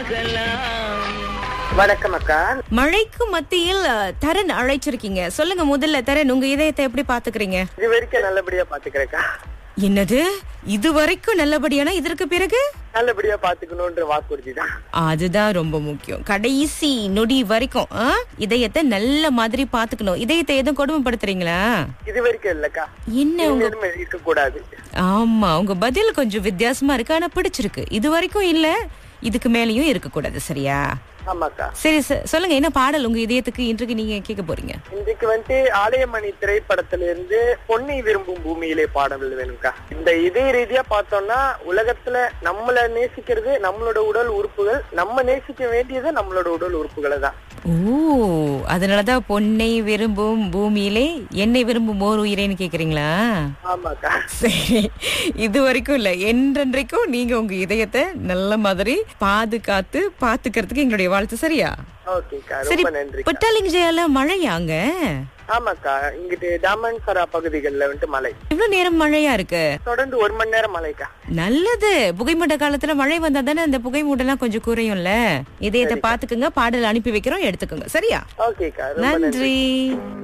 வணக்கம் அக்கா மழைக்கு மத்தியில் அஹ், தரன் அழைச்சிருக்கீங்க சொல்லுங்க முதல்ல தரன் உங்க இதயத்தை எப்படி பாத்துக்கிறீங்க இது வரைக்கும் நல்லபடியா பாத்துக்கிறேக்கா என்னது இது வரைக்கும் நல்லபடியானா இதற்கு பிறகு நல்லபடியா பாத்துக்கணும்ன்ற வாக்குறுதி தான் அதுதான் ரொம்ப முக்கியம் கடைசி நொடி வரைக்கும் ஆ? இதயத்தை நல்ல மாதிரி பாத்துக்கணும் இதயத்தை எதுவும் கொடுமைப்படுத்துறீங்களா இது வரைக்கும் இல்லக்கா என்ன உங்க இனிமேலும் இருக்க கூடாது ஆமா உங்க பதில் கொஞ்சம் வித்தியாசமா இருக்கு ஆனா பிடிச்சிருக்கு இது வரைக்கும் இல்ல இதுக்கு மேலயும் இருக்க கூடாது சரியா ஆமாக்கா சரி ச- சொல்லுங்க என்ன பாடல் உங்க இதயத்துக்கு இன்றைக்கு நீங்க கேட்க போறீங்க இன்றைக்கு வந்துட்டு ஆலயமணி திரைப்படத்துல இருந்து பொன்னை விரும்பும் பூமியிலே பாடல் வேணும்க்கா இந்த இதய ரீதியா பார்த்தோம்னா உலகத்துல நம்மள நேசிக்கிறது நம்மளோட உடல் உறுப்புகள் நம்ம நேசிக்க வேண்டியது நம்மளோட உடல் உறுப்புகளை தான் ஓ அதனாலதான் பொன்னை விரும்பும் பூமியிலே என்னை விரும்பும் ஓர் உயிரேன்னு கேக்குறீங்களா ஆமாக்கா சரி இது வரைக்கும் இல்ல என்றென்றைக்கும் நீங்க உங்க இதயத்தை நல்ல மாதிரி பாதுகாத்து பாத்துக்கிறதுக்கு எங்களுடைய வாழ்த்து சரியா ஓகேக்கா சரி ரொம்ப நன்றி புட்டாலிங் ஜெயால மழையாங்க ஆமாக்கா இங்கிட்டு டாமன்சரா பகுதிகளில் வந்துட்டு மழை இவ்வளவு நேரம் மழையா இருக்கு தொடர்ந்து ஒரு மணி நேரம் மழைக்கா நல்லது புகைமூட்ட காலத்துல மழை வந்தா தானே அந்த புகைமூட்டெல்லாம் கொஞ்சம் குறையும்ல இதயத்தை பாத்துக்குங்க பாடல் அனுப்பி வைக்கிறோம் எடுத்துக்கோங்க சரியா ஓகேக்கா ரொம்ப நன்றி நன்றி